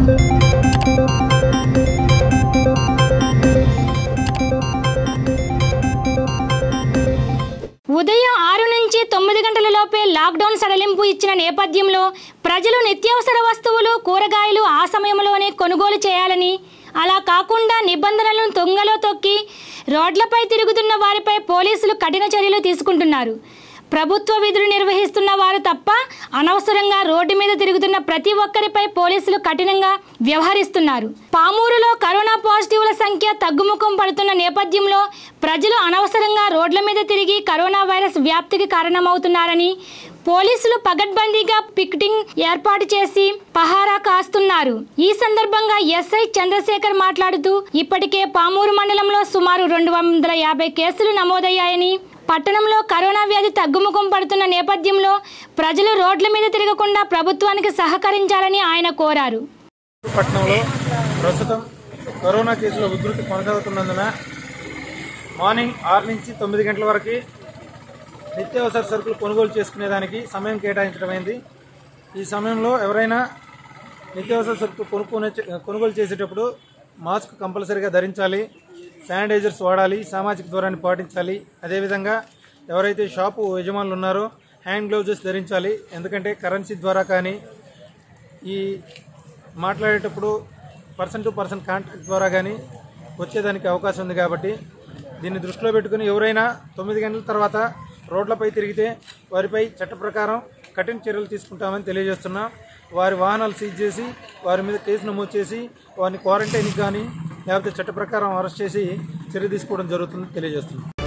ఉదయం ఆరు నుంచి తొమ్మిది గంటల లోపే లాక్డౌన్ సడలింపు ఇచ్చిన నేపథ్యంలో ప్రజలు నిత్యావసర వస్తువులు కూరగాయలు ఆ సమయంలోనే కొనుగోలు చేయాలని అలా కాకుండా నిబంధనలను తొంగలో తొక్కి రోడ్లపై తిరుగుతున్న వారిపై పోలీసులు కఠిన చర్యలు తీసుకుంటున్నారు ప్రభుత్వ విధులు నిర్వహిస్తున్న వారు తప్ప అనవసరంగా రోడ్డు మీద తిరుగుతున్న ప్రతి ఒక్కరిపై పోలీసులు కఠినంగా వ్యవహరిస్తున్నారు పామూరులో కరోనా పాజిటివ్ల సంఖ్య తగ్గుముఖం పడుతున్న నేపథ్యంలో ప్రజలు అనవసరంగా రోడ్ల మీద తిరిగి కరోనా వైరస్ వ్యాప్తికి కారణమవుతున్నారని పోలీసులు పగడ్బందీగా పికెటింగ్ ఏర్పాటు చేసి పహారా కాస్తున్నారు ఈ సందర్భంగా ఎస్ఐ చంద్రశేఖర్ మాట్లాడుతూ ఇప్పటికే పామూరు మండలంలో సుమారు రెండు వందల యాభై కేసులు నమోదయ్యాయని పట్టణంలో కరోనా వ్యాధి తగ్గుముఖం పడుతున్న నేపథ్యంలో ప్రజలు రోడ్ల మీద తిరగకుండా ప్రభుత్వానికి సహకరించాలని ఆయన కోరారు పట్టణంలో ప్రస్తుతం కరోనా కేసుల ఉధృతి కొనసాగుతున్నందున మార్నింగ్ ఆరు నుంచి తొమ్మిది గంటల వరకు నిత్యావసర సరుకులు కొనుగోలు చేసుకునేదానికి సమయం కేటాయించడమైంది ఈ సమయంలో ఎవరైనా నిత్యావసర సరుకులు కొనుక్కొనే కొనుగోలు చేసేటప్పుడు మాస్క్ కంపల్సరీగా ధరించాలి శానిటైజర్స్ వాడాలి సామాజిక దూరాన్ని పాటించాలి అదేవిధంగా ఎవరైతే షాపు యజమానులు ఉన్నారో హ్యాండ్ గ్లౌజెస్ ధరించాలి ఎందుకంటే కరెన్సీ ద్వారా కానీ ఈ మాట్లాడేటప్పుడు పర్సన్ టు పర్సన్ కాంటాక్ట్ ద్వారా కానీ వచ్చేదానికి అవకాశం ఉంది కాబట్టి దీన్ని దృష్టిలో పెట్టుకుని ఎవరైనా తొమ్మిది గంటల తర్వాత రోడ్లపై తిరిగితే వారిపై చట్ట ప్రకారం కఠిన చర్యలు తీసుకుంటామని తెలియజేస్తున్నాం వారి వాహనాలు సీజ్ చేసి వారి మీద కేసు నమోదు చేసి వారిని క్వారంటైన్కి కానీ లేకపోతే చట్ట ప్రకారం అరెస్ట్ చేసి చర్య తీసుకోవడం జరుగుతుందని తెలియజేస్తున్నాం